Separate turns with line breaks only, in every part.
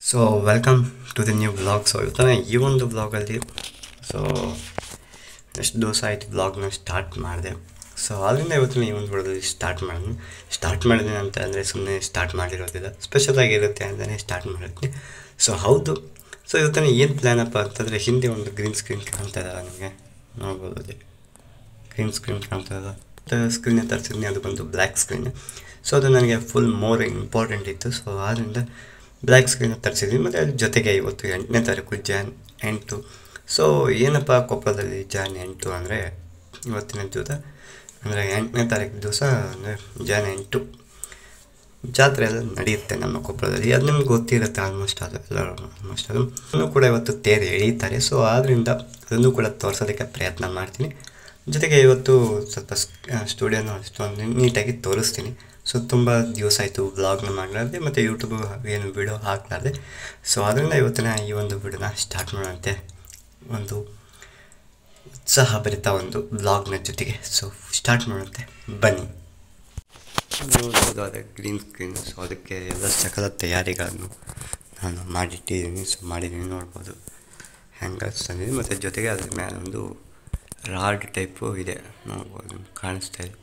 so welcome to the new blog so ಇವತ್ತನ ಈ ಒಂದು ಬ್ಲಾಗಲ್ಲಿ ಸೊ ಎಷ್ಟು ದಿವಸ ಆಯಿತು ಬ್ಲಾಗ್ನ ಸ್ಟಾರ್ಟ್ ಮಾಡಿದೆ ಸೊ ಅದರಿಂದ ಇವತ್ತಿನ ಈ ಒಂದು ವಿಡಿಯೋದಲ್ಲಿ ಸ್ಟಾರ್ಟ್ ಮಾಡಿದ್ನಿ ಸ್ಟಾರ್ಟ್ ಮಾಡಿದ್ದೀನಿ ಅಂತ ಅಂದರೆ ಸುಮ್ಮನೆ ಸ್ಟಾರ್ಟ್ ಮಾಡಿರೋದಿಲ್ಲ ಸ್ಪೆಷಲ್ ಆಗಿರುತ್ತೆ ಅಂತಲೇ ಸ್ಟಾರ್ಟ್ ಮಾಡಿರ್ತೀನಿ ಸೊ ಹೌದು ಸೊ ಇವತ್ತಿನ ಏನು ಪ್ಲ್ಯಾನಪ್ಪ ಅಂತಂದರೆ ಹಿಂದೆ ಒಂದು ಗ್ರೀನ್ ಸ್ಕ್ರೀನ್ ಕಾಣ್ತಾ ಇದ್ದಾವೆ ನಿಮಗೆ ನೋಡ್ಬೋದು ಅಲ್ಲಿ ಗ್ರೀನ್ ಸ್ಕ್ರೀನ್ ಕಾಣ್ತಾ ಇದೆ ಸ್ಕ್ರೀನ್ ತರಿಸಿದ್ನಿ ಅದು ಬಂದು ಬ್ಲ್ಯಾಕ್ ಸ್ಕ್ರೀನ್ ಸೊ ಅದು ನನಗೆ ಫುಲ್ ಮೋರ್ ಇಂಪಾರ್ಟೆಂಟ್ ಇತ್ತು ಸೊ ಆದ್ದರಿಂದ ಬ್ಲ್ಯಾಕ್ ಸ್ಕ್ರೀನ್ ತರಿಸಿದ್ವಿ ಮತ್ತು ಅದ್ರ ಜೊತೆಗೆ ಇವತ್ತು ಎಂಟನೇ ತಾರೀಕು ಜಾನ್ ಎಂಟು ಸೊ ಏನಪ್ಪ ಕೊಪ್ಪಳದಲ್ಲಿ ಜಾನ್ ಎಂಟು ಅಂದರೆ ಇವತ್ತಿನ ದಿವಸ ಅಂದರೆ ಎಂಟನೇ ತಾರೀಕು ದಿವಸ ಅಂದರೆ ಜಾನ್ ಎಂಟು ಜಾತ್ರೆ ಎಲ್ಲ ನಡೆಯುತ್ತೆ ನಮ್ಮ ಕೊಪ್ಪಳದಲ್ಲಿ ಅದು ನಿಮ್ಗೆ ಗೊತ್ತಿರುತ್ತೆ ಆಲ್ಮೋಸ್ಟ್ ಅದು ಎಲ್ಲ ಆಲ್ಮೋಸ್ಟ್ ಅದು ಅದನ್ನು ಕೂಡ ಇವತ್ತು ತೇರು ಎಳೀತಾರೆ ಸೊ ಆದ್ದರಿಂದ ಅದನ್ನು ಕೂಡ ತೋರಿಸೋದಕ್ಕೆ ಪ್ರಯತ್ನ ಮಾಡ್ತೀನಿ ಜೊತೆಗೆ ಇವತ್ತು ಸ್ವಲ್ಪ ಸ್ಟುಡಿಯೋನ ಅಷ್ಟೊಂದು ನೀಟಾಗಿ ತೋರಿಸ್ತೀನಿ ಸೊ ತುಂಬ ದಿವಸ ಆಯಿತು ವ್ಲಾಗ್ನ ಮಾಡಲಾರ್ದೆ ಮತ್ತು ಯೂಟ್ಯೂಬ್ ಏನು ವಿಡಿಯೋ ಹಾಕ್ಲಾರ್ದೆ ಸೊ ಅದರಿಂದ ಇವತ್ತಿನ ಈ ಒಂದು ವಿಡಿಯೋನ ಸ್ಟಾರ್ಟ್ ಮಾಡೋಂತೆ ಒಂದು ಉತ್ಸಾಹ ಭರಿತ ಒಂದು ವ್ಲಾಗ್ನ ಜೊತೆಗೆ ಸೊ ಸ್ಟಾರ್ಟ್ ಮಾಡುತ್ತೆ ಬನ್ನಿ ನೋಡ್ಬೋದು ಅದೇ ಗ್ರೀನ್ ಸ್ಕ್ರೀನ್ ಸೊ ಅದಕ್ಕೆ ಎಲ್ಲ ಸಕಲ ತಯಾರಿಗಳನ್ನು ನಾನು ಮಾಡಿಟ್ಟಿದ್ದೀನಿ ಸೊ ಮಾಡಿದ್ದೀನಿ ನೋಡ್ಬೋದು ಹ್ಯಾಂಗರ್ಸ್ ತಂದಿದ್ದೀನಿ ಮತ್ತು ಜೊತೆಗೆ ಅದ್ರ ಮೇಲೆ ಒಂದು ರಾಡ್ ಟೈಪು ಇದೆ ನೋಡ್ಬೋದು ಕಾಣಿಸ್ತಾ ಇದೆ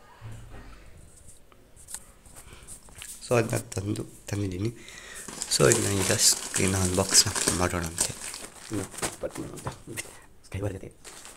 ಸೊ ಅದನ್ನ ತಂದು ತಂದಿದ್ದೀನಿ ಸೊ ಇದನ್ನ ಈಗ ಸ್ಕ್ರೀನ್ ಅನ್ಬಾಕ್ಸ್ನ ಮಾಡೋಣಂತೆ ಕೈ ಬರ್ತೈತೆ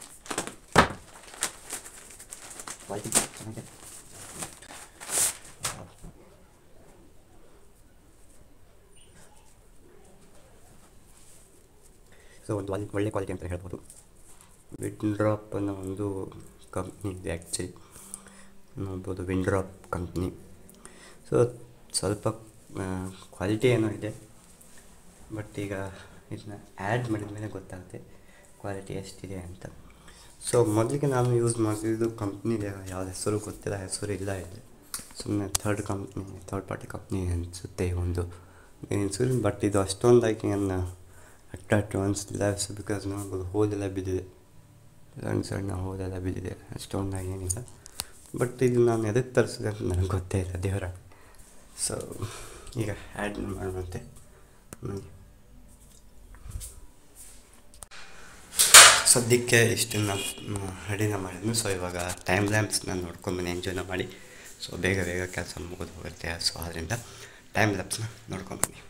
ಸೊ ಒಂದು ಒಳ್ಳೆ ಒಳ್ಳೆ ಕ್ವಾಲಿಟಿ ಅಂತ ಹೇಳ್ಬೋದು ವಿಂಡ್ರಾಪ್ ಅನ್ನೋ ಒಂದು ಕಂಪ್ನಿ ಇದೆ ಆ್ಯಕ್ಚುಲಿ ನೋಡ್ಬೋದು ವಿಂಡ್ರಾಪ್ ಕಂಪ್ನಿ ಸೊ ಸ್ವಲ್ಪ ಕ್ವಾಲಿಟಿ ಏನೋ ಇದೆ ಬಟ್ ಈಗ ಇದನ್ನ ಆ್ಯಡ್ ಮಾಡಿದ ಮೇಲೆ ಗೊತ್ತಾಗುತ್ತೆ ಕ್ವಾಲಿಟಿ ಎಷ್ಟಿದೆ ಅಂತ ಸೊ ಮೊದಲಿಗೆ ನಾನು ಯೂಸ್ ಮಾಡ್ತಿದ್ದು ಕಂಪ್ನಿದೆ ಯಾವ್ದು ಹೆಸರು ಗೊತ್ತಿಲ್ಲ ಹೆಸರು ಇಲ್ಲ ಇದೆ ಸುಮ್ಮನೆ third company third party company ಅನಿಸುತ್ತೆ ಈ ಒಂದು ಹೆಸರು ಬಟ್ ಇದು ಅಷ್ಟೊಂದಾಗಿ ನನ್ನ ಅಟ್ರಾಕ್ಟಿವ್ ಅನಿಸ್ತಿಲ್ಲ ಸೊ ಬಿಕಾಸ್ ನೋಡ್ಬೋದು ಹೋಲೆಲ್ಲ ಬಿದ್ದಿದೆ ಸಣ್ಣ ಸಣ್ಣ ಹೋಲೆಲ್ಲ ಬಿದ್ದಿದೆ ಅಷ್ಟೊಂದಾಗಿ ಏನಿಲ್ಲ ಬಟ್ ಇದು ನಾನು ಎದಕ್ಕೆ ತರಿಸಿದೆ ಅಂತ ನನಗೆ ಗೊತ್ತೇ ಇಲ್ಲ ದೇವರ ಸೊ ಈಗ ಆ್ಯಡ್ ಮಾಡುವಂತೆ ನನಗೆ ಸದ್ಯಕ್ಕೆ ಇಷ್ಟನ್ನು ರೆಡಿನ ಮಾಡಿದ್ನು ಸೊ ಇವಾಗ ಟೈಮ್ ಲ್ಯಾಬ್ಸ್ನ ನೋಡ್ಕೊಂಬನ್ನಿ ಎಂಜಾಯ್ನ ಮಾಡಿ ಸೊ ಬೇಗ ಬೇಗ ಕೆಲಸ ಮುಗಿದು ಹೋಗುತ್ತೆ ಸೊ ಆದ್ದರಿಂದ ಟೈಮ್ ಲ್ಯಾಬ್ಸ್ನ ನೋಡ್ಕೊಂಬನ್ನಿ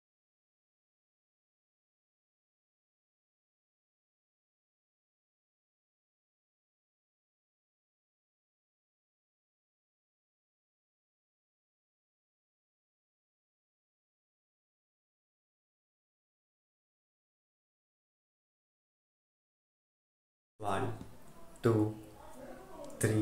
ಒನ್ ಟೂ ತ್ರೀ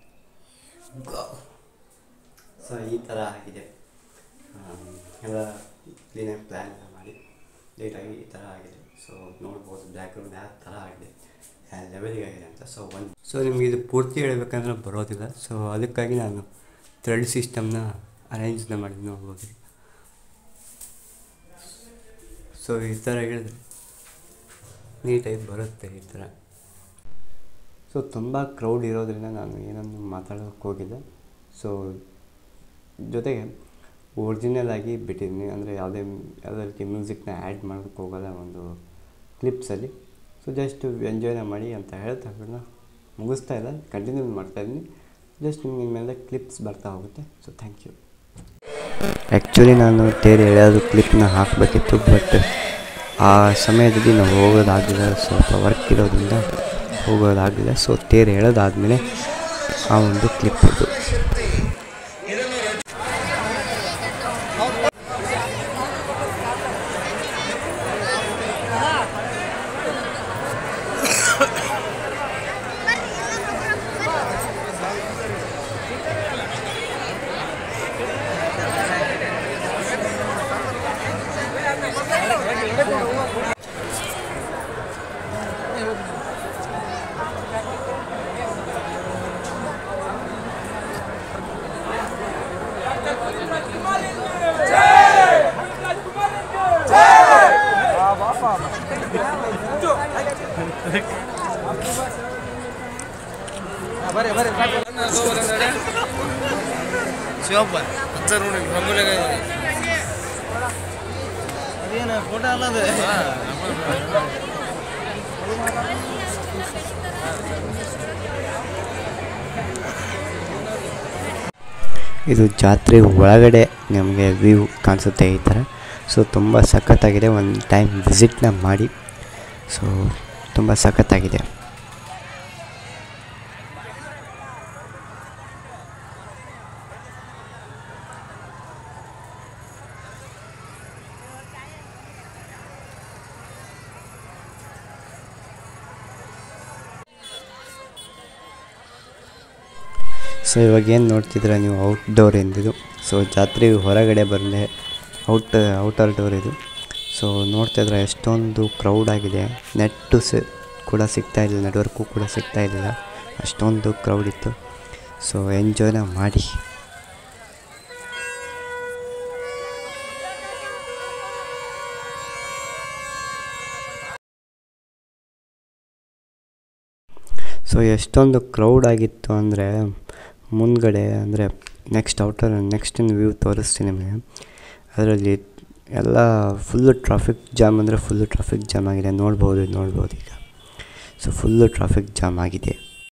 ಸೊ ಈ ಥರ ಆಗಿದೆ ಎಲ್ಲ ಕ್ಲೀನಾಗಿ ಪ್ಲ್ಯಾನ್ ಎಲ್ಲ ಮಾಡಿ ನೀಟಾಗಿ ಈ ಥರ ಆಗಿದೆ ಸೊ ನೋಡ್ಬೋದು ಬ್ಯಾಕ್ಗ್ರೌಂಡ್ ಯಾವ ಥರ ಆಗಿದೆ ಯಾವ ಲೆವೆಲಿಗೆ ಆಗಿದೆ ಅಂತ ಸೊ ಒನ್ ಸೊ ನಿಮಗೆ ಇದು ಪೂರ್ತಿ ಹೇಳ್ಬೇಕಂದ್ರೆ ಬರೋದಿಲ್ಲ ಸೊ ಅದಕ್ಕಾಗಿ ನಾನು ಥ್ರೆಡ್ ಸಿಸ್ಟಮ್ನ ಅರೇಂಜ್ನ ಮಾಡಿ ನೋಡ್ಬೋದು ಸೊ ಈ ಥರ ಹೇಳಿದ್ರೆ ನೀಟಾಗಿ ಬರುತ್ತೆ ಈ ಥರ ಸೊ ತುಂಬ ಕ್ರೌಡ್ ಇರೋದ್ರಿಂದ ನಾನು ಏನನ್ನು ಮಾತಾಡೋಕ್ಕೆ ಹೋಗಿಲ್ಲ ಸೊ ಜೊತೆಗೆ ಒರಿಜಿನಲ್ ಆಗಿ ಬಿಟ್ಟಿದ್ದೀನಿ ಅಂದರೆ ಯಾವುದೇ ಯಾವುದೇ ರೀತಿ ಮ್ಯೂಸಿಕ್ನ ಆ್ಯಡ್ ಮಾಡೋಕ್ಕೆ ಹೋಗಲ್ಲ ಒಂದು ಕ್ಲಿಪ್ಸಲ್ಲಿ ಸೊ ಜಸ್ಟ್ ಎಂಜಾಯ್ನ ಮಾಡಿ ಅಂತ ಹೇಳ್ತಾ ಬಿಡೋಣ ಮುಗಿಸ್ತಾ ಇಲ್ಲ ಕಂಟಿನ್ಯೂ ಮಾಡ್ತಾಯಿದ್ದೀನಿ ಜಸ್ಟ್ ನಿಮಗೆ ಮೇಲೆ ಕ್ಲಿಪ್ಸ್ ಬರ್ತಾ ಹೋಗುತ್ತೆ ಸೊ ಥ್ಯಾಂಕ್ ಯು ಆ್ಯಕ್ಚುಲಿ ನಾನು ತೇರು ಎಳೆಯೋದು ಕ್ಲಿಪ್ನ ಹಾಕಬೇಕಿತ್ತು ಬಟ್ ಆ ಸಮಯದಲ್ಲಿ ನಾವು ಹೋಗೋದಾಗಲಿಲ್ಲ ಸ್ವಲ್ಪ ವರ್ಕ್ ಇರೋದ್ರಿಂದ ಹೋಗೋದಾಗಲಿಲ್ಲ ಸೊ ತೇರು ಹೇಳೋದಾದಮೇಲೆ ಆ ಒಂದು ಕ್ಲಿಪ್ ಇದು
ಶಿವಪ್ಪ ಹಚ್ಚ ನೋಡಿ ರಂಗೋಲಿಗೆ ಏನು ಫೋಟೋ ಅಲ್ಲದು
ಇದು ಜಾತ್ರೆ ಒಳಗಡೆ ನಮಗೆ ವ್ಯೂ ಕಾಣಿಸುತ್ತೆ ಈ ಥರ ಸೊ ತುಂಬ ಸಖತ್ತಾಗಿದೆ ಒಂದು ಟೈಮ್ ವಿಸಿಟ್ನ ಮಾಡಿ ಸೊ ತುಂಬ ಸಖತ್ತಾಗಿದೆ ಸೊ ಇವಾಗ ಏನು ನೋಡ್ತಿದ್ರೆ ನೀವು ಔಟ್ಡೋರ್ ಎಂದಿದು ಸೊ ಜಾತ್ರೆ ಹೊರಗಡೆ ಬಂದೆ ಔಟ್ ಔಟರ್ ಡೋರ್ ಇದು ಸೊ ನೋಡ್ತಾ ಇದ್ರೆ ಎಷ್ಟೊಂದು ಕ್ರೌಡ್ ಆಗಿದೆ ನೆಟ್ಟು ಸ ಕೂಡ ಸಿಗ್ತಾ ಇಲ್ಲ ನೆಟ್ವರ್ಕು ಕೂಡ ಸಿಗ್ತಾ ಇರಲಿಲ್ಲ ಅಷ್ಟೊಂದು ಕ್ರೌಡ್ ಇತ್ತು ಸೊ ಎಂಜಾಯ್ನ ಮಾಡಿ ಸೊ ಎಷ್ಟೊಂದು ಕ್ರೌಡ್ ಆಗಿತ್ತು ಅಂದರೆ ಮುಂದ್ಗಡೆ ಅಂದರೆ ನೆಕ್ಸ್ಟ್ ಔಟರ್ ನೆಕ್ಸ್ಟ್ ವ್ಯೂ ತೋರಿಸ್ತೀನಿ ನಿಮಗೆ ಅದರಲ್ಲಿ ಎಲ್ಲ ಫುಲ್ಲು ಟ್ರಾಫಿಕ್ ಜಾಮ್ ಅಂದರೆ ಫುಲ್ಲು ಟ್ರಾಫಿಕ್ ಜಾಮ್ ಆಗಿದೆ ನೋಡ್ಬೋದು ನೋಡ್ಬೋದು ಈಗ ಸೊ ಫುಲ್ಲು ಟ್ರಾಫಿಕ್ ಜಾಮ್ ಆಗಿದೆ